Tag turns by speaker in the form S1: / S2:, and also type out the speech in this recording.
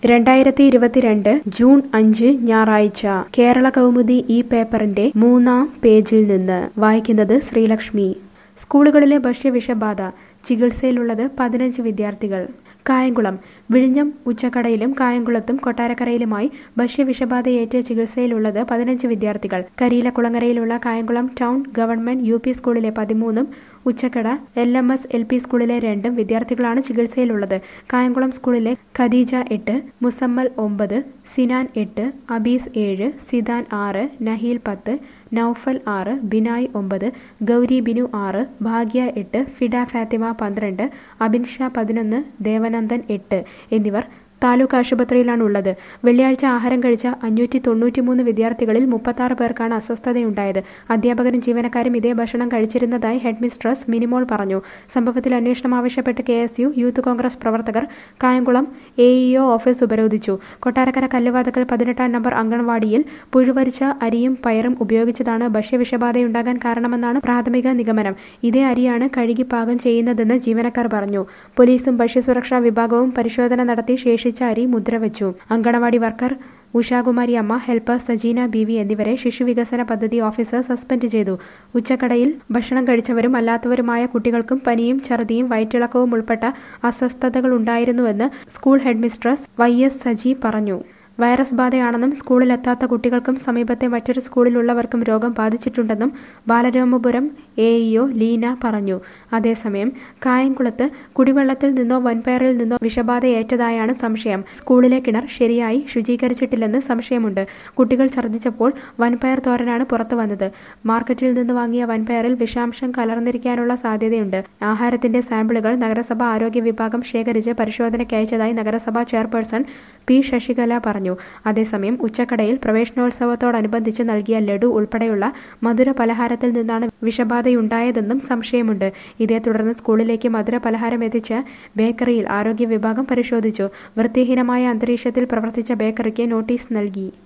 S1: രണ്ടായിരത്തി ഇരുപത്തിരണ്ട് ജൂൺ അഞ്ച് ഞായറാഴ്ച കേരള കൗമുദി ഈ പേപ്പറിന്റെ മൂന്നാം പേജിൽ നിന്ന് വായിക്കുന്നത് ശ്രീലക്ഷ്മി സ്കൂളുകളിലെ ഭക്ഷ്യവിഷബാധ ചികിത്സയിലുള്ളത് പതിനഞ്ച് വിദ്യാർത്ഥികൾ കായംകുളം വിഴിഞ്ഞം ഉച്ചക്കടയിലും കായംകുളത്തും കൊട്ടാരക്കരയിലുമായി ഭക്ഷ്യവിഷബാധയേറ്റ് ചികിത്സയിലുള്ളത് പതിനഞ്ച് വിദ്യാർത്ഥികൾ കരിയിലക്കുളങ്ങരയിലുള്ള Kayamkulam town government U P സ്കൂളിലെ പതിമൂന്നും ഉച്ചക്കട L M S L P സ്കൂളിലെ രണ്ടും വിദ്യാർത്ഥികളാണ് ചികിത്സയിലുള്ളത് കായംകുളം സ്കൂളിലെ ഖദീജ എട്ട് മുസമ്മൽ ഒമ്പത് സിനാൻ എട്ട് അബീസ് ഏഴ് സിദാൻ ആറ് നഹീൽ പത്ത് നൌഫൽ ആറ് ബിനായ് ഒമ്പത് ഗൗരി ബിനു ആറ് ഭാഗ്യ എട്ട് ഫിഡ ഫാത്തിമ പന്ത്രണ്ട് അബിൻ ഷാ പതിനൊന്ന് ദേവനന്ദൻ എട്ട് എന്നിവർ താലൂക്ക് ആശുപത്രിയിലാണ് ഉള്ളത് വെള്ളിയാഴ്ച ആഹാരം കഴിച്ച അഞ്ഞൂറ്റി തൊണ്ണൂറ്റിമൂന്ന് വിദ്യാർത്ഥികളിൽ മുപ്പത്താറ് പേർക്കാണ് അസ്വസ്ഥതയുണ്ടായത് അധ്യാപകരും ജീവനക്കാരും ഇതേ ഭക്ഷണം കഴിച്ചിരുന്നതായി ഹെഡ് മിസ്ട്രസ് മിനിമോൾ പറഞ്ഞു സംഭവത്തിൽ അന്വേഷണം ആവശ്യപ്പെട്ട് K S U youth Congress പ്രവർത്തകർ കായംകുളം എ ഇഒ ഓഫീസ് ഉപരോധിച്ചു കൊട്ടാരക്കര കല്ലുവാതക്കൽ പതിനെട്ടാം നമ്പർ അംഗൻവാടിയിൽ പുഴുവരിച്ച അരിയും പയറും ഉപയോഗിച്ചതാണ് ഭക്ഷ്യവിഷബാധയുണ്ടാകാൻ കാരണമെന്നാണ് പ്രാഥമിക നിഗമനം ഇതേ അരിയാണ് കഴുകി പാകം ചെയ്യുന്നതെന്ന് ജീവനക്കാർ പറഞ്ഞു പോലീസും ഭക്ഷ്യസുരക്ഷാ വിഭാഗവും പരിശോധന നടത്തി ശേഷിച്ച അരി മുദ്രവച്ചു അങ്കണവാടി വർക്കർ ഉഷാകുമാരി അമ്മ ഹെൽപ്പർ സജീന ബി വി എന്നിവരെ ശിശുവികസന പദ്ധതി ഓഫീസർ സസ്പെൻഡ് ചെയ്തു ഉച്ചക്കടയിൽ ഭക്ഷണം കഴിച്ചവരും അല്ലാത്തവരുമായ കുട്ടികൾക്കും പനിയും ഛർദിയും വയറ്റിളക്കവും ഉൾപ്പെട്ട അസ്വസ്ഥതകളുണ്ടായിരുന്നുവെന്ന് school headmistress Y S Saji പറഞ്ഞു വൈറസ് ബാധയാണെന്നും സ്കൂളിലെത്താത്ത കുട്ടികൾക്കും സമീപത്തെ മറ്റൊരു സ്കൂളിലുള്ളവർക്കും രോഗം ബാധിച്ചിട്ടുണ്ടെന്നും ബാലരാമപുരം എ ഇഒ ലീന പറഞ്ഞു അതേസമയം കായംകുളത്ത് കുടിവെള്ളത്തിൽ നിന്നോ വൻപയറിൽ നിന്നോ വിഷബാധയേറ്റതായാണ് സംശയം സ്കൂളിലെ കിണർ ശരിയായി ശുചീകരിച്ചിട്ടില്ലെന്ന് സംശയമുണ്ട് കുട്ടികൾ ഛർദ്ദിച്ചപ്പോൾ വൻപയർ തോരനാണ് പുറത്തു വന്നത് മാർക്കറ്റിൽ നിന്ന് വാങ്ങിയ വൻപയറിൽ വിഷാംശം കലർന്നിരിക്കാനുള്ള സാധ്യതയുണ്ട് ആഹാരത്തിന്റെ സാമ്പിളുകൾ നഗരസഭ ആരോഗ്യ വിഭാഗം ശേഖരിച്ച് പരിശോധനയ്ക്ക് അയച്ചതായി നഗരസഭാ ചെയർപേഴ്സൺ പി ശശികല പറഞ്ഞു അതേസമയം ഉച്ചക്കടയിൽ പ്രവേശനോത്സവത്തോടനുബന്ധിച്ച് നൽകിയ ലഡു ഉൾപ്പെടെയുള്ള മധുര പലഹാരത്തിൽ നിന്നാണ് വിഷബാധയുണ്ടായതെന്നും സംശയമുണ്ട് ഇതേ തുടർന്ന് സ്കൂളിലേക്ക് മധുര പലഹാരം എത്തിച്ച ബേക്കറിയിൽ ആരോഗ്യ വിഭാഗം പരിശോധിച്ചു വൃത്തിഹീനമായ അന്തരീക്ഷത്തിൽ പ്രവർത്തിച്ച ബേക്കറിക്ക് നോട്ടീസ് നൽകി